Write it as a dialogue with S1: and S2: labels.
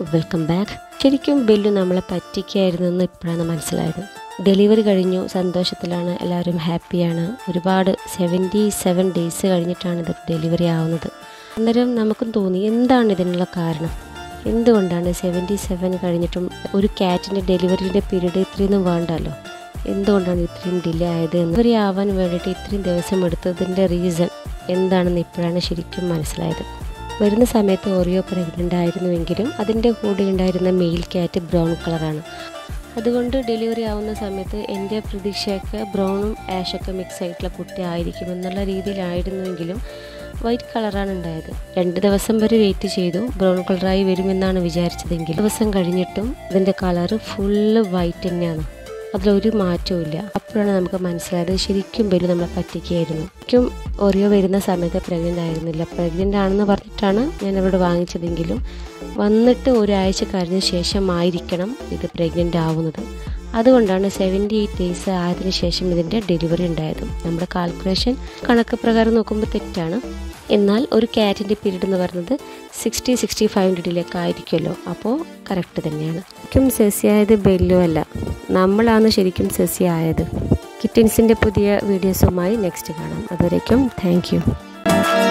S1: welcome back ശരിക്കും ബെല്ലു നമ്മളെ പറ്റിക്കായിരുന്നു എന്ന് ഇപ്പോഴാണ് മനസ്സിലായത് ഡെലിവറി കഴിഞ്ഞു സന്തോഷത്തിലാണ് എല്ലാവരും ഹാപ്പിയാണ് ഒരുപാട് സെവൻറ്റി സെവൻ ഡേയ്സ് കഴിഞ്ഞിട്ടാണ് ഇത് ഡെലിവറി ആവുന്നത് അന്നേരം നമുക്കും തോന്നി എന്താണ് ഇതിനുള്ള കാരണം എന്തുകൊണ്ടാണ് സെവൻറ്റി സെവൻ കഴിഞ്ഞിട്ടും ഒരു ക്യാറ്റിൻ്റെ ഡെലിവറിയുടെ പീരീഡ് ഇത്രയൊന്നും വേണ്ടല്ലോ എന്തുകൊണ്ടാണ് ഇത്രയും ഡിലേ ആയത് ഡെലിവറി ആവാൻ വേണ്ടിയിട്ട് ഇത്രയും ദിവസം എടുത്തതിൻ്റെ റീസൺ എന്താണെന്ന് ഇപ്പോഴാണ് ശരിക്കും മനസ്സിലായത് വരുന്ന സമയത്ത് ഓറിയോ പ്രഗ്നൻ്റ് ആയിരുന്നുവെങ്കിലും അതിൻ്റെ കൂടെ ഉണ്ടായിരുന്ന മെയിൽ ക്യാറ്റ് ബ്രൗൺ കളറാണ് അതുകൊണ്ട് ഡെലിവറി ആവുന്ന സമയത്ത് എൻ്റെ പ്രതീക്ഷയൊക്കെ ബ്രൗണും ആഷൊക്കെ മിക്സ് ആയിട്ടുള്ള കുട്ടി ആയിരിക്കും എന്നുള്ള രീതിയിലായിരുന്നുവെങ്കിലും വൈറ്റ് കളറാണ് ഉണ്ടായത് രണ്ട് ദിവസം വരെ വെയിറ്റ് ചെയ്തു ബ്രൗൺ കളറായി വരുമെന്നാണ് വിചാരിച്ചതെങ്കിൽ ദിവസം കഴിഞ്ഞിട്ടും ഇതിൻ്റെ കളറ് ഫുള്ള് വൈറ്റ് തന്നെയാണ് അതിലൊരു മാറ്റവും ഇല്ല അപ്പോഴാണ് നമുക്ക് മനസ്സിലായത് ശരിക്കും ബലു നമ്മളെ പറ്റിക്കുകയായിരുന്നു ശരിക്കും ഓറിയോ വരുന്ന സമയത്ത് പ്രഗ്നൻ്റ് ആയിരുന്നില്ല പ്രഗ്നൻ്റ് ആണെന്ന് പറഞ്ഞിട്ടാണ് ഞാൻ അവിടെ വാങ്ങിച്ചതെങ്കിലും വന്നിട്ട് ഒരാഴ്ച കഴിഞ്ഞ ശേഷമായിരിക്കണം ഇത് പ്രഗ്നൻ്റ് ആവുന്നത് അതുകൊണ്ടാണ് സെവൻറ്റി എയ്റ്റ് ഡേയ്സ് ആയതിനു ശേഷം ഇതിൻ്റെ ഡെലിവറി ഉണ്ടായത് നമ്മുടെ കാൽക്കുലേഷൻ കണക്ക് പ്രകാരം നോക്കുമ്പോൾ തെറ്റാണ് എന്നാൽ ഒരു ക്യാറ്റിൻ്റെ പീരീഡ് എന്ന് പറയുന്നത് സിക്സ്റ്റി സിക്സ്റ്റി ഫൈവ് ഡിലേക്ക് ആയിരിക്കുമല്ലോ അപ്പോൾ കറക്റ്റ് തന്നെയാണ് ശരിക്കും സെസിയായത് ബെല്ലു അല്ല നമ്മളാണ് ശരിക്കും സെസിയായത് കിറ്റൻസിൻ്റെ പുതിയ വീഡിയോസുമായി നെക്സ്റ്റ് കാണാം അതുവരേക്കും താങ്ക്